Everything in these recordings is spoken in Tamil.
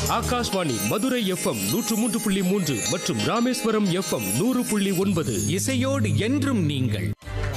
ஆகாஷ்வாணி மதுரை எஃப்எம் நூற்று மூன்று புள்ளி மூன்று மற்றும் ராமேஸ்வரம் எஃப்எம் நூறு புள்ளி ஒன்பது இசையோடு என்றும் நீங்கள்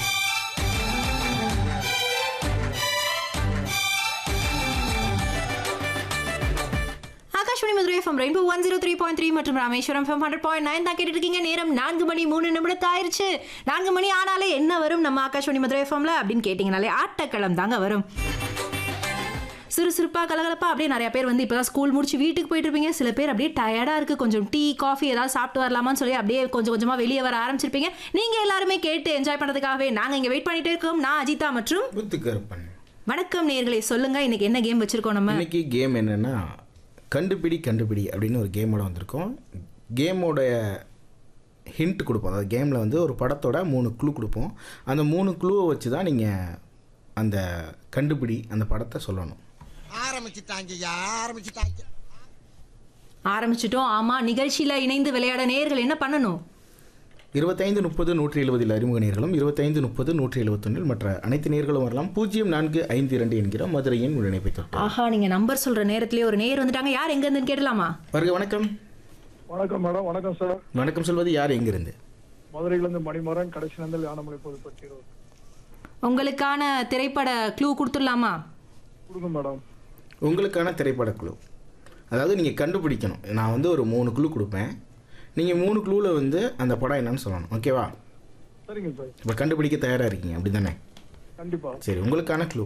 Akashvani Madurai FM rainbow one zero three point three மற்றும் Rameswaram FM hundred point nine தான் கேட்டுட்டு இருக்கீங்க நேரம் நான்கு மணி மூணு நிமிடத்து ஆயிருச்சு நான்கு மணி ஆனாலே என்ன வரும் நம்ம ஆகாஷ்வாணி மதுரை எஃப்எம்ல அப்படின்னு கேட்டிங்கனாலே ஆட்டக்களம் தாங்க வரும் சுறுசுறுப்பா கலகலப்பா அப்படியே நிறைய பேர் வந்து இப்போதான் ஸ்கூல் முடிச்சு வீட்டுக்கு போயிட்டு இருப்பீங்க சில பேர் அப்படியே டயர்டா இருக்கு கொஞ்சம் டீ காஃபி ஏதாவது சாப்பிட்டு வரலாமான்னு சொல்லி அப்படியே கொஞ்சம் கொஞ்சமா வெளியே வர ஆரம்பிச்சிருப்பீங்க நீங்க எல்லாருமே கேட்டு என்ஜாய் பண்றதுக்காகவே நாங்க இங்க வெயிட் பண்ணிட்டே இருக்கோம் நான் அஜிதா மற்றும் முத்துக்கருப்பன் வணக்கம் நேர்களே சொல்லுங்க இன்னைக்கு என்ன கேம் வச்சிருக்கோம் நம்ம இன்னைக்கு கேம் என்னன்னா கண்டுபிடி கண்டுபிடி அப்படின்னு ஒரு கேமோட வந்திருக்கோம் கேமோட ஹிண்ட் கொடுப்போம் அதாவது கேமில் வந்து ஒரு படத்தோட மூணு க்ளூ கொடுப்போம் அந்த மூணு க்ளூவை வச்சு தான் நீங்கள் அந்த கண்டுபிடி அந்த படத்தை சொல்லணும் ஆரம்பிச்சிட்டாங்கய்யா ஆரம்பிச்சிட்டாங்க ஆரம்பிச்சிட்டோம் ஆமா நிகழ்ச்சியில இணைந்து விளையாட நேயர்கள் என்ன பண்ணணும் இருபத்தைந்து முப்பது நூற்றி எழுபதில் அறிமுக நேர்களும் இருபத்தைந்து முப்பது நூற்றி எழுபத்தொன்னில் மற்ற அனைத்து நேர்களும் வரலாம் பூஜ்ஜியம் நான்கு ஐந்து இரண்டு என்கிற மதுரையின் இணைப்பை தொட்டு ஆஹா நீங்க நம்பர் சொல்ற நேரத்திலேயே ஒரு நேயர் வந்துட்டாங்க யார் எங்க இருந்துன்னு கேட்டலாமா வருக வணக்கம் வணக்கம் மேடம் வணக்கம் சார் வணக்கம் சொல்வது யார் எங்கிருந்து மதுரையிலேருந்து மணிமரன் கடைசி நந்தல் யானமலை பொதுப்பட்டி ரோடு உங்களுக்கான திரைப்பட க்ளூ கொடுத்துடலாமா கொடுங்க மேடம் உங்களுக்கான திரைப்பட குழு அதாவது நீங்கள் கண்டுபிடிக்கணும் நான் வந்து ஒரு மூணு குழு கொடுப்பேன் நீங்கள் மூணு குழுவில் வந்து அந்த படம் என்னன்னு சொல்லணும் ஓகேவா சரிங்க சார் இப்போ கண்டுபிடிக்க தயாராக இருக்கீங்க அப்படி தானே கண்டிப்பா சரி உங்களுக்கான க்ளூ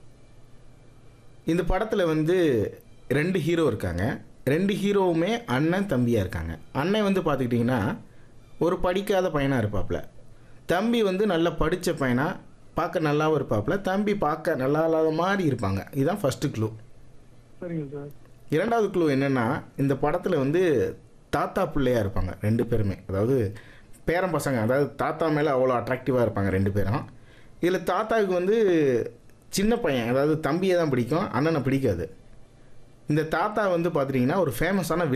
இந்த படத்தில் வந்து ரெண்டு ஹீரோ இருக்காங்க ரெண்டு ஹீரோவுமே அண்ணன் தம்பியாக இருக்காங்க அண்ணன் வந்து பார்த்துக்கிட்டிங்கன்னா ஒரு படிக்காத பையனாக இருப்பாப்புல தம்பி வந்து நல்லா படித்த பையனா பார்க்க நல்லாவும் இருப்பாப்புல தம்பி பார்க்க நல்லா இல்லாத மாதிரி இருப்பாங்க இதுதான் ஃபஸ்ட்டு க்ளூ சரிங்க சார் இரண்டாவது க்ளூ என்னென்னா இந்த படத்தில் வந்து தாத்தா பிள்ளையாக இருப்பாங்க ரெண்டு பேருமே அதாவது பேரன் பசங்க அதாவது தாத்தா மேலே அவ்வளோ அட்ராக்டிவாக இருப்பாங்க ரெண்டு பேரும் இதில் தாத்தாவுக்கு வந்து சின்ன பையன் அதாவது தம்பியை தான் பிடிக்கும் அண்ணனை பிடிக்காது இந்த தாத்தா வந்து பார்த்துட்டிங்கன்னா ஒரு ஃபேமஸான